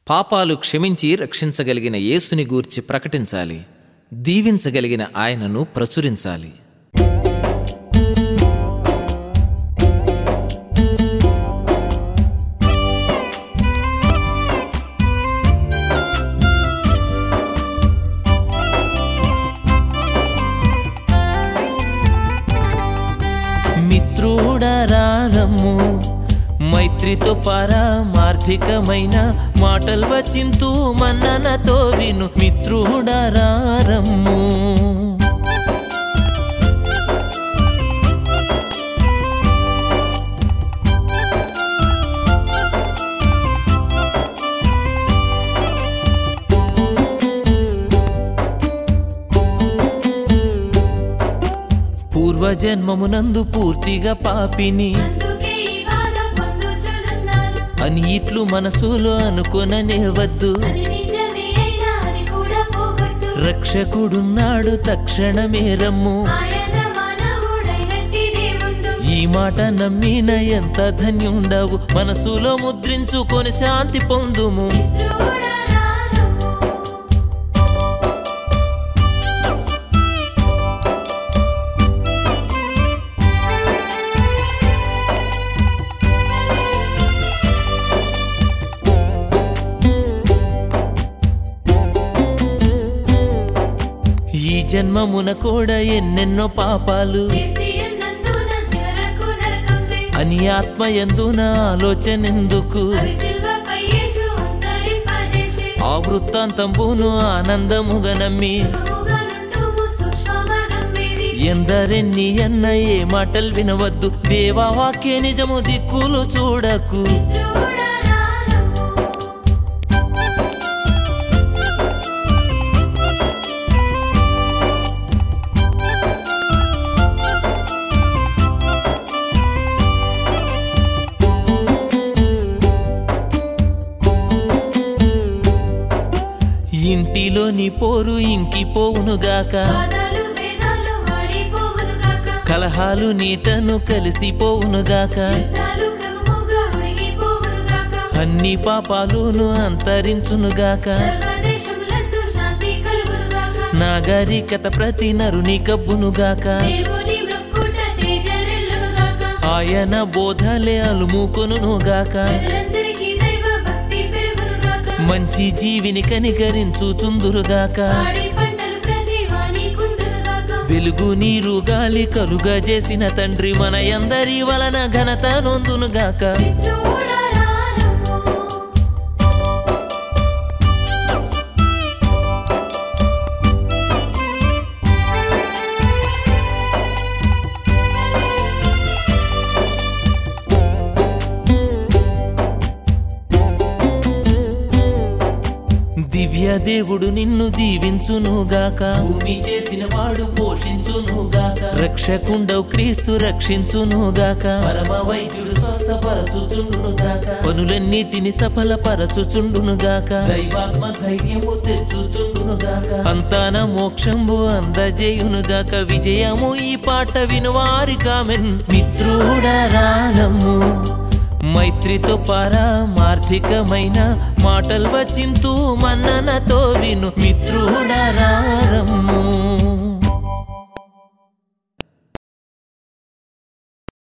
పాపాలు క్షమించి రక్షించగలిగిన యేసుని గూర్చి ప్రకటించాలి దీవించగలిగిన ఆయనను ప్రచురించాలి మిత్రుడరారమ్ము మైత్రితో పారమార్థికమైన మాటలు వచింతూ మన్ననతో విను మిత్రుడరారమ్ము పూర్వజన్మమునందు పూర్తిగా పాపిని అందుకే ఈ బాధ పొందుచునున్నాను అని ఇట్లు మనసులో అనుకొననే వద్దు అది నిజమే అయినా అది కూడా పోగొట్టు రక్షకుడున్నాడు తక్షణమే రమ్ము ఆయన మానవుడైనట్టి దేవుండు ఈ మాట నమ్మిన ఎంత ధన్యుండవు మనసులో ముద్రించుకొని శాంతి పొందుము మిత్రుడరారమ్ము ఈ జన్మమున కూడా ఎన్నెన్నో పాపాలు చేసి ఉన్నందున చివరకు నరకంవే అని ఆత్మ ఎందున ఆలోచనెందుకు అవి సిల్వపై యేసు అంతరింపజేసే ఆ వృత్తాంతంబును ఆనందముగా నమ్మి సుఖముగా నుండుము సూక్ష్మ మార్గం మీది ఎందరెన్ని అన్న ఏ మాటలు వినవద్దు దేవా వాక్య నిజము దిక్కులు చూడకు మిత్రుడరారమ్ము ఇంటిలోని పోరు ఇంకిపోవునుగాక బాధలు భేదాలు వాడిపోవునుగాక కలహాలు నీటను కలిసిపోవునుగాక యుద్ధాలు క్రమముగా ఉడిగిపోవునుగాక అన్ని పాపాలును అంతరించునుగాక సర్వదేశములందు శాంతి కలుగునుగాక నాగరికత ప్రతి నరుని కబ్బునుగాక దేవుని మృక్కుట తేజరిల్లునుగాక ఆయన బోధలే అలుముకొనుగాక ప్రజలందరికీ దైవ భక్తి పెరుగునుగాక మంచి జీవిని కనికరించుచుందురుగాక పాడి పంటలు ప్రతి వాని కుండునుగాక వెలుగు నీరు గాలి కలుగా చేసిన తండ్రి మన అందరి వలన ఘనత నొందునుగాక మిత్రుడరారమ్ము దివ్య దేవుడు నిన్ను దీవించునుగాక భూమి చేసిన వాడు పోషించునుగాక రక్షకుండవు క్రీస్తు రక్షించునుగాక పరమ వైద్యుడు స్వస్థపరచుచుండునుగాక పనులన్నిటిని సఫలపరచుచుండునుగాక దైవాత్మ ధైర్యము తెచ్చుచుండునుగాక అంతాన మోక్షంబు అందజేయునుగాక విజయము ఈ పాట వినువారి కామెన్ మిత్రుడరాలము మైత్రితో పారమార్థికమైన మాటలు వచింతూ మన్ననతో విను మిత్రుడరారమ్ము